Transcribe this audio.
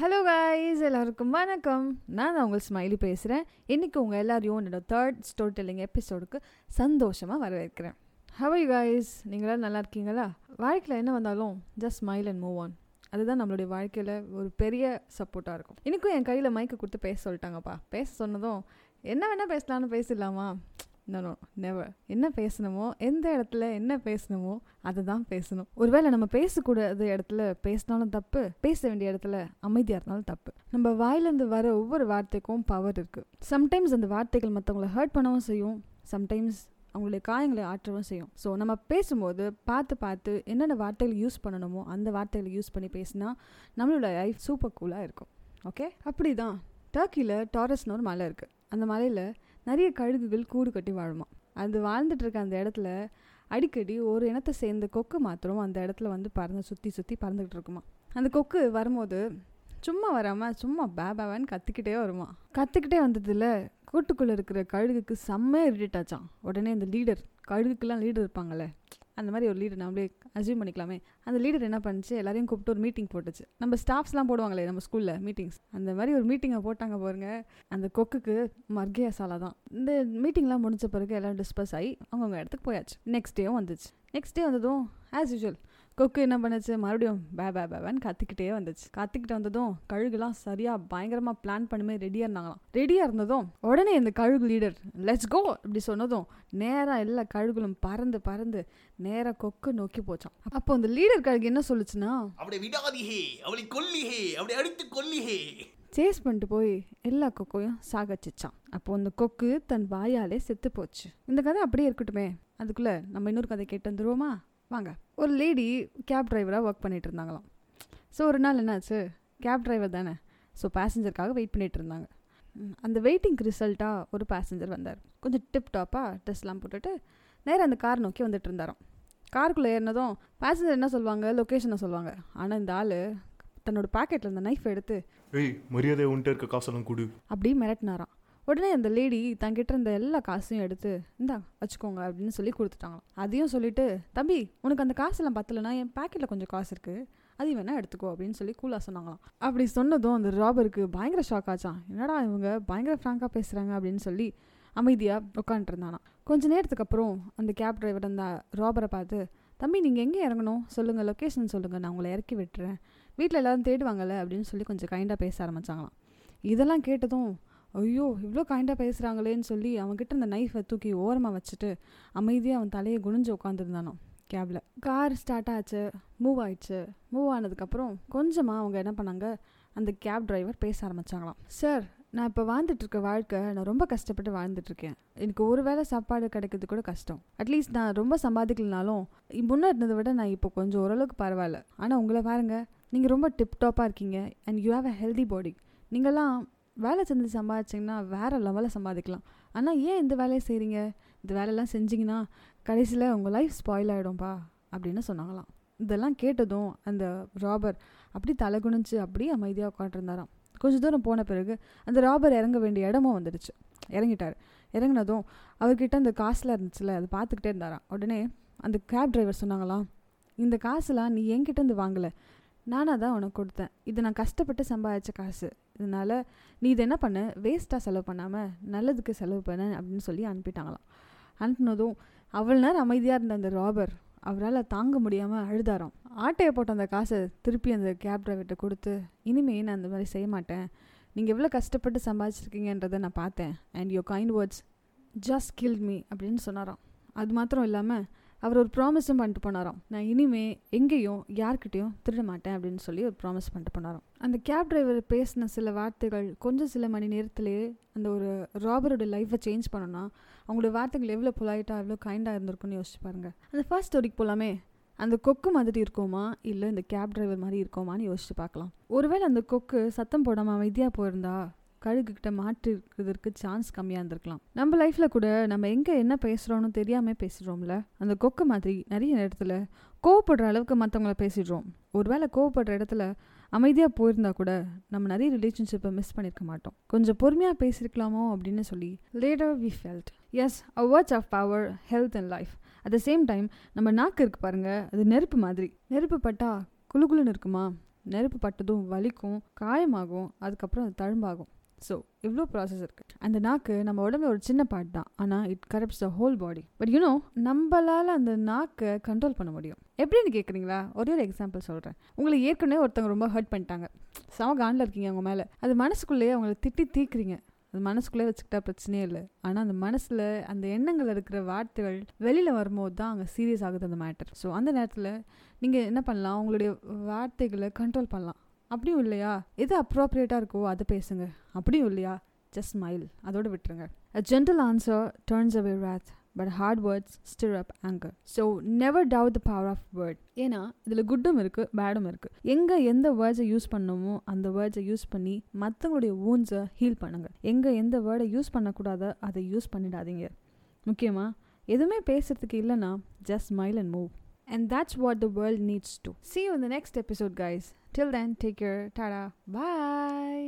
Hello guys எல்லாருக்கும் வணக்கம் நான் தான் உங்கள் ஸ்மைலி பேசுகிறேன் இன்றைக்கி உங்கள் எல்லாரையும் என்னோட தேர்ட் ஸ்டோரி டெல்லிங் எபிசோடுக்கு சந்தோஷமாக வரவேற்கிறேன் ஹவ் யூ guys நீங்களாம் நல்லா இருக்கீங்களா வாழ்க்கையில் என்ன வந்தாலும் just smile and move on அதுதான் நம்மளுடைய வாழ்க்கையில் ஒரு பெரிய சப்போர்ட்டாக இருக்கும் இன்றைக்கும் என் கையில் மைக்கை கொடுத்து பேச சொல்லிட்டாங்கப்பா பேச சொன்னதும் என்ன வேணால் பேசலான்னு பேசிடலாமா நோ நோ நெவர் என்ன பேசணுமோ எந்த இடத்துல என்ன பேசணுமோ அதை தான் பேசணும் ஒருவேளை நம்ம பேசக்கூடாத இடத்துல பேசினாலும் தப்பு பேச வேண்டிய இடத்துல அமைதியாக இருந்தாலும் தப்பு நம்ம வாயிலேருந்து வர ஒவ்வொரு வார்த்தைக்கும் பவர் இருக்குது சம்டைம்ஸ் அந்த வார்த்தைகள் மற்றவங்கள ஹர்ட் பண்ணவும் செய்யும் சம்டைம்ஸ் அவங்களுடைய காயங்களை ஆற்றவும் செய்யும் ஸோ நம்ம பேசும்போது பார்த்து பார்த்து என்னென்ன வார்த்தைகள் யூஸ் பண்ணணுமோ அந்த வார்த்தைகளை யூஸ் பண்ணி பேசினா நம்மளோட லைஃப் சூப்பர் கூலாக இருக்கும் ஓகே அப்படி தான் டர்க்கியில் டாரஸ்னு ஒரு மலை இருக்குது அந்த மலையில் நிறைய கழுகுகள் கூடு கட்டி வாழுமா அது வாழ்ந்துட்டு இருக்க அந்த இடத்துல அடிக்கடி ஒரு இனத்தை சேர்ந்த கொக்கு மாத்திரம் அந்த இடத்துல வந்து பறந்து சுற்றி சுற்றி பறந்துக்கிட்டு இருக்குமா அந்த கொக்கு வரும்போது சும்மா வராமல் சும்மா பே பேவான்னு கத்திக்கிட்டே வருமா கத்திக்கிட்டே வந்ததில் கூட்டுக்குள்ளே இருக்கிற கழுகுக்கு செம்ம இரிட்டேட் ஆச்சான் உடனே அந்த லீடர் கழுகுக்கெல்லாம் லீடர் இருப்பாங்கல்ல அந்த மாதிரி ஒரு லீடர் நம்மளே அசியூம் பண்ணிக்கலாமே அந்த லீடர் என்ன பண்ணுச்சு எல்லாரையும் கூப்பிட்டு ஒரு மீட்டிங் போட்டுச்சு நம்ம ஸ்டாஃப்ஸ்லாம் போடுவாங்களே நம்ம ஸ்கூலில் மீட்டிங்ஸ் அந்த மாதிரி ஒரு மீட்டிங்கை போட்டாங்க பாருங்க அந்த கொக்குக்கு மர்கிய சாலா தான் இந்த மீட்டிங்லாம் முடிஞ்ச பிறகு எல்லாம் டிஸ்பஸ் ஆகி அவங்கவுங்க இடத்துக்கு போயாச்சு நெக்ஸ்ட் டேவும் வந்துச்சு நெக்ஸ்ட் டே வந்ததும் ஆஸ் யூஷுவல் கொக்கு என்ன பண்ணுச்சு மறுபடியும் பே பே பேன்னு கத்திக்கிட்டே வந்துச்சு கத்திக்கிட்டு வந்ததும் கழுகுலாம் சரியாக பயங்கரமாக பிளான் பண்ணுமே ரெடியாக இருந்தாங்களாம் ரெடியாக இருந்ததும் உடனே இந்த கழுகு லீடர் லெட்ஸ் கோ இப்படி சொன்னதும் நேராக எல்லா கழுகுலும் பறந்து பறந்து நேராக கொக்கு நோக்கி போச்சான் அப்போ அந்த லீடர் கழுகு என்ன சொல்லுச்சுன்னா அவளை விடாதிஹே அவளை கொல்லிஹே அவளை அடித்து கொல்லிஹே சேஸ் பண்ணிட்டு போய் எல்லா கொக்கையும் சாகச்சிச்சான் அப்போ அந்த கொக்கு தன் வாயாலே செத்து போச்சு இந்த கதை அப்படியே இருக்கட்டுமே அதுக்குள்ளே நம்ம இன்னொரு கதை கேட்டு வந்துருவோமா வாங்க ஒரு லேடி கேப் டிரைவராக ஒர்க் பண்ணிட்டு இருந்தாங்களாம் ஸோ ஒரு நாள் என்னாச்சு கேப் டிரைவர் தானே ஸோ பேசஞ்சருக்காக வெயிட் பண்ணிட்டு இருந்தாங்க ம், அந்த வெயிட்டிங்க்கு ரிசல்ட்டாக ஒரு பேசஞ்சர் வந்தார் கொஞ்சம் டிப் டாப்பாக ட்ரெஸ்லாம் போட்டுட்டு நேராக அந்த கார் நோக்கி வந்துட்டு இருந்தாராம் காருக்குள்ளே ஏறினதும் பேசஞ்சர் என்ன சொல்லுவாங்க லொக்கேஷனை சொல்லுவாங்க ஆனால் இந்த ஆள் தன்னோட பாக்கெட்டில் இருந்த நைஃப் எடுத்து ஏய் மரியாதை உன்ட்ட இருக்க காசெல்லாம் கொடு அப்படியே மிரட்டினாராம் உடனே அந்த லேடி தங்கிட்ட இருந்த எல்லா காசையும் எடுத்து இந்தா வச்சுக்கோங்க அப்படின்னு சொல்லி கொடுத்துட்டாங்களாம் அதையும் சொல்லிட்டு தம்பி உனக்கு அந்த காசெல்லாம் பத்தலைன்னா என் பாக்கெட்டில் கொஞ்சம் காசு இருக்குது அதையும் வேணா எடுத்துக்கோ அப்படின்னு சொல்லி கூலாக சொன்னாங்களாம் அப்படி சொன்னதும் அந்த ராபருக்கு பயங்கர ஷாக் ஆச்சான் என்னடா இவங்க பயங்கர ஃப்ராங்காக பேசுகிறாங்க அப்படின்னு சொல்லி அமைதியாக உட்காந்துருந்தானா கொஞ்ச நேரத்துக்கு அப்புறம் அந்த கேப் டிரைவர் அந்த ராபரை பார்த்து தம்பி நீங்கள் எங்கே இறங்கணும் சொல்லுங்கள் லொக்கேஷன் சொல்லுங்கள் நான் உங்களை இறக்கி விட்டுறேன் வீட்டில் எல்லாரும் தேடுவாங்கல்ல அப்படின்னு சொல்லி கொஞ்சம் கைண்டாக பேச ஆரம்பிச்சாங்களாம் இதெல்லாம் கேட்டதும் ஐயோ இவ்வளோ கைண்டாக பேசுகிறாங்களேன்னு சொல்லி அவன்கிட்ட அந்த நைஃபை தூக்கி ஓரமாக வச்சுட்டு அமைதியாக அவன் தலையை குனிஞ்சு உட்காந்துருந்தானோ கேபில் கார் ஸ்டார்ட் ஆச்சு மூவ் ஆயிடுச்சு மூவ் ஆனதுக்கப்புறம் கொஞ்சமாக அவங்க என்ன பண்ணாங்க அந்த கேப் டிரைவர் பேச ஆரம்பிச்சாங்களாம் சார் நான் இப்போ வாழ்ந்துட்டு இருக்க வாழ்க்கை நான் ரொம்ப கஷ்டப்பட்டு வாழ்ந்துட்டு இருக்கேன் எனக்கு ஒரு வேளை சாப்பாடு கிடைக்கிறது கூட கஷ்டம் அட்லீஸ்ட் நான் ரொம்ப சம்பாதிக்கலனாலும் முன்னே இருந்ததை விட நான் இப்போ கொஞ்சம் ஓரளவுக்கு பரவாயில்ல ஆனால் உங்களை பாருங்க நீங்கள் ரொம்ப டிப் டாப்பாக இருக்கீங்க and you have a healthy body நீங்கள்லாம் வேலை செஞ்சு சம்பாதிச்சிங்கன்னா வேறு லெவலில் சம்பாதிக்கலாம் ஆனால் ஏன் இந்த வேலையை செய்கிறீங்க இந்த வேலையெல்லாம் செஞ்சீங்கன்னா கடைசியில் உங்கள் லைஃப் ஸ்பாயில் ஆகிடும்பா அப்படின்னு சொன்னாங்களாம் இதெல்லாம் கேட்டதும் அந்த ராபர் அப்படி தலை குனிஞ்சு அப்படியே அமைதியாக உட்காந்துருந்தாராம் கொஞ்ச தூரம் போன பிறகு அந்த ராபர் இறங்க வேண்டிய இடமும் வந்துடுச்சு இறங்கிட்டார் இறங்கினதும் அவர்கிட்ட அந்த காசுலாம் இருந்துச்சுல அது பார்த்துக்கிட்டே இருந்தாராம் உடனே அந்த கேப் டிரைவர் சொன்னாங்களாம் இந்த காசுலாம் நீ என்கிட்ட இருந்து வாங்கலை நானாக தான் உனக்கு கொடுத்தேன் இது நான் கஷ்டப்பட்டு சம்பாதிச்ச காசு இதனால் நீ இதை என்ன பண்ண வேஸ்ட்டாக செலவு பண்ணாமல் நல்லதுக்கு செலவு பண்ண அப்படின்னு சொல்லி அனுப்பிட்டாங்களாம் அனுப்புனதும் அவ்வளோ நேரம் அமைதியாக இருந்த அந்த ராபர் அவரால் தாங்க முடியாமல் அழுதாராம் ஆட்டையை போட்ட அந்த காசை திருப்பி அந்த கேப் டிரைவர்கிட்ட கொடுத்து இனிமே நான் அந்த மாதிரி செய்ய மாட்டேன் நீங்கள் எவ்வளோ கஷ்டப்பட்டு சம்பாதிச்சிருக்கீங்கன்றதை நான் பார்த்தேன் and your kind words just kill me அப்படின்னு சொன்னாராம் அது மாத்திரம் இல்லாமல் அவர் ஒரு ப்ராமிஸும் பண்ணிட்டு போனாராம் நான் இனிமே எங்கேயும் யார்கிட்டயும் திருட மாட்டேன் அப்படின்னு சொல்லி ஒரு ப்ராமிஸ் பண்ணிட்டு போனாராம் அந்த கேப் டிரைவர் பேசின சில வார்த்தைகள் கொஞ்சம் சில மணி நேரத்திலேயே அந்த ஒரு ராபரோட லைஃப்பை சேஞ்ச் பண்ணோன்னா அவங்களோட வார்த்தைகள் எவ்வளோ பொலைட்டாக எவ்வளோ கைண்டாக இருந்திருக்குன்னு யோசிச்சு பாருங்க அந்த ஃபர்ஸ்ட் ஸ்டோரிக்கு போகலாமே அந்த கொக்கு மாதிரி இருக்கோமா இல்லை இந்த கேப் டிரைவர் மாதிரி இருக்கோமான்னு யோசிச்சு பார்க்கலாம் ஒருவேளை அந்த கொக்கு சத்தம் போடாமல் அமைதியாக போயிருந்தா கழுகுக்கிட்ட மாற்றிருக்கிறதுக்கு சான்ஸ் கம்மியாக இருந்திருக்கலாம் நம்ம லைஃப்பில் கூட நம்ம எங்கே என்ன பேசுகிறோன்னு தெரியாமல் பேசுகிறோம்ல அந்த கொக்கு மாதிரி நிறைய நேரத்தில் கோவப்படுற அளவுக்கு மற்றவங்கள பேசிடுறோம் ஒருவேளை கோவப்படுற இடத்துல அமைதியாக போயிருந்தா கூட நம்ம நிறைய ரிலேஷன்ஷிப்பை மிஸ் பண்ணியிருக்க மாட்டோம் கொஞ்சம் பொறுமையாக பேசியிருக்கலாமோ அப்படின்னு சொல்லி later we felt as a words of power health and life at the same time நம்ம நாக்கு இருக்கு பாருங்க அது நெருப்பு மாதிரி நெருப்பு பட்டா குளு குளுன்னு இருக்குமா நெருப்பு பட்டதும் வலிக்கும் காயமாகும் அதுக்கப்புறம் அது தழும்பாகும் ஸோ இவ்வளோ ப்ராசஸ் இருக்குது அந்த நாக்கு நம்ம உடம்புல ஒரு சின்ன பார்ட் தான் ஆனால் it corrupts the whole body but you know நம்மளால் அந்த நாக்கை கண்ட்ரோல் பண்ண முடியும் எப்படின்னு கேட்குறீங்களா ஒரே ஒரு எக்ஸாம்பிள் சொல்கிறேன் உங்களை ஏற்கனவே ஒருத்தவங்க ரொம்ப ஹர்ட் பண்ணிட்டாங்க சம காண்டில் இருக்கீங்க அவங்க மேலே அது மனசுக்குள்ளேயே அவங்கள திட்டி தீக்குறீங்க அது மனசுக்குள்ளே வச்சுக்கிட்டா பிரச்சனையே இல்லை ஆனால் அந்த மனசில் அந்த எண்ணங்கள் இருக்கிற வார்த்தைகள் வெளியில் வரும்போது தான் அங்கே சீரியஸ் ஆகுது அந்த மேட்டர் ஸோ அந்த நேரத்தில் நீங்கள் என்ன பண்ணலாம் உங்களுடைய வார்த்தைகளை கண்ட்ரோல் பண்ணலாம் அப்படியும் இல்லையா எது அப்ரோப்ரியேட்டாக இருக்கோ அதை பேசுங்க அப்படியும் இல்லையா ஜஸ்ட் ஸ்மைல் அதோட விட்டுருங்க a gentle answer turns away wrath but hard words stir up anger so never doubt the power of word ஏன்னா இதில் குட்டும் இருக்குது பேடும் இருக்குது எங்கே எந்த வேர்ட்ஸை யூஸ் பண்ணணுமோ அந்த வேர்ட்ஸை யூஸ் பண்ணி மற்றவங்களுடைய wounds-அ ஹீல் பண்ணுங்க எங்கே எந்த வேர்டை யூஸ் பண்ணக்கூடாதோ அதை யூஸ் பண்ணிடாதீங்க முக்கியமாக எதுவுமே பேசுறதுக்கு இல்லைன்னா just smile and move And that's what the world needs to. See you in the next episode, guys. Till then, take care. Tada. Bye.